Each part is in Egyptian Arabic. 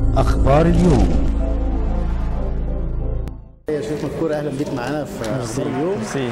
أخبار اليوم يا شريف مذكور اهلا بيك معانا في اخبار اليوم ميرسي.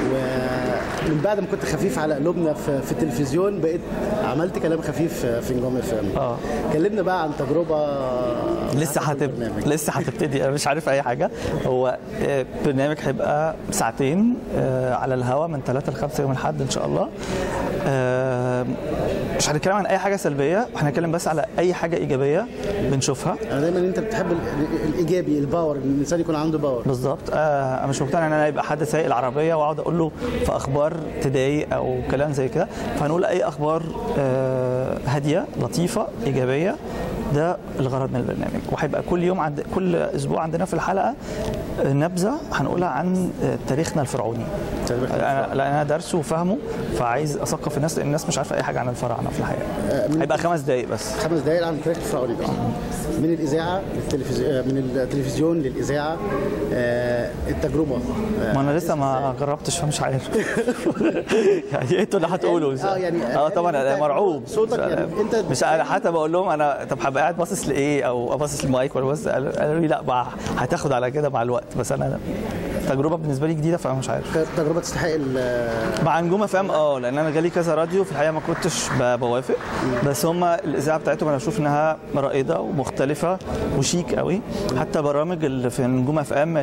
ومن بعد ما كنت خفيف على قلوبنا في, في التلفزيون بقيت عملت كلام خفيف في نجوم اف ام اه. كلمنا بقى عن تجربه لسه عن هتب... البرنامج. لسه هتبتدي انا مش عارف اي حاجه هو آه، برنامج هيبقى ساعتين آه، على الهواء من 3 ل 5 يوم الاحد ان شاء الله آه، مش هنتكلم عن اي حاجه سلبيه هنتكلم بس على اي حاجه ايجابيه بنشوفها انا دايما انت بتحب ال- الايجابي الباور ان الانسان يكون عنده باور بالظبط آه، انا مش مقتنع ان انا يبقى حد سايق العربيه واقعد اقول له في اخبار تضايق او كلام زي كده فهنقول اي اخبار آه، هاديه لطيفه ايجابيه ده الغرض من البرنامج وهيبقى كل يوم عند كل اسبوع عندنا في الحلقه آه، نبذه هنقولها عن آه، تاريخنا الفرعوني تاريخنا انا لان انا دارسه وفاهمه فعايز اثقف الناس لان الناس مش عارفه اي حاجه عن الفراعنه في الحقيقه من- هيبقى خمس دقائق بس خمس دقائق عن التاريخ الفرعوني ده من الاذاعه للتلفزيون من التلفزيون للاذاعه آه، التجربه آه، ما انا لسه ما جربتش فمش عارف يعني انتوا اللي هتقولوا اه يعني اه طبعا انا أنت مرعوب صوتك يعني انت مش انا حتى بقول لهم انا طب هبقى قاعد باصص لايه او باصص للمايك ولا بس قالوا قالوا لي لا بقى هتاخد على كده مع الوقت بس انا تجربه بالنسبه لي جديده فانا مش عارف كانت تجربه تستحق ال- مع نجوم فام اه لان انا جالي كذا راديو في الحقيقه ما كنتش ب- بوافق بس هم الاذاعه بتاعتهم انا بشوف انها رائده ومختلفه وشيك قوي حتى برامج اللي في نجوم اف ام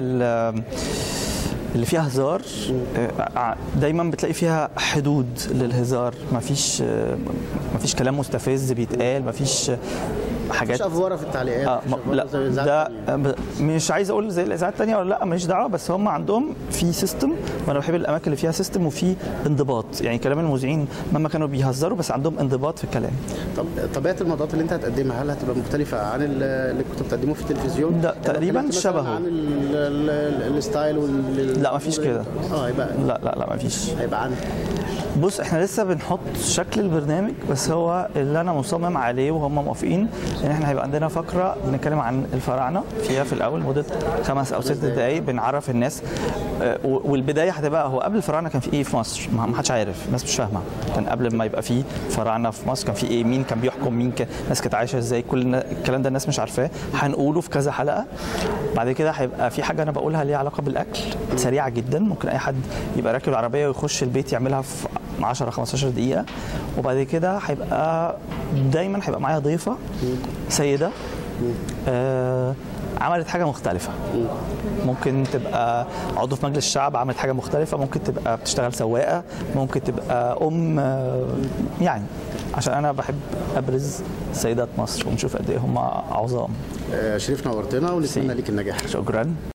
اللي فيها هزار آه، دايما بتلاقي فيها حدود للهزار مفيش آه، مفيش كلام مستفز بيتقال مفيش حاجات مش افوره في التعليقات اه مش ما- أفورة لا زي الإذاعة ده التانية. ب- مش عايز اقول زي الاذاعات الثانيه ولا لا ماليش دعوه بس هم عندهم في سيستم وانا بحب الاماكن اللي فيها سيستم وفي انضباط يعني كلام المذيعين مهما كانوا بيهزروا بس عندهم انضباط في الكلام طب طبيعه الموضوعات اللي انت هتقدمها هل هتبقى مختلفه عن ال- اللي كنت بتقدمه في التلفزيون؟ لا، يعني تقريباً اتكلمت مثلاً شبهه. عن ال- ال- ال- الستايل وال لا، مفيش كده. اه هيبقى لا لا لا مفيش هيبقى عن بص احنا لسه بنحط شكل البرنامج بس هو اللي انا مصمم عليه وهم موافقين ان احنا هيبقى عندنا فقره بنتكلم عن الفراعنه فيها في الاول مده خمس او ست دقائق بنعرف الناس آه، و- والبدايه هتبقى هو قبل الفراعنه كان في ايه في مصر ما ما حدش عارف الناس مش فاهمه كان قبل ما يبقى في فراعنه في مصر كان في ايه مين كان بيحكم مين كان الناس كانت عايشه ازاي كل النا- الكلام ده الناس مش عارفاه هنقوله في كذا حلقه بعد كده هيبقى في حاجه انا بقولها ليها علاقه بالاكل سريعه جدا ممكن اي حد يبقى راكب العربيه ويخش البيت يعملها في 10 15 دقيقه وبعد كده هيبقى دايما هيبقى معايا ضيفه سيده آه عملت حاجه مختلفه ممكن تبقى عضو في مجلس الشعب عملت حاجه مختلفه ممكن تبقى بتشتغل سواقه ممكن تبقى ام آه، يعني عشان انا بحب ابرز سيدات مصر ونشوف قد ايه هم عظام آه، شريف نورتنا ونتمنى ليك النجاح شكرا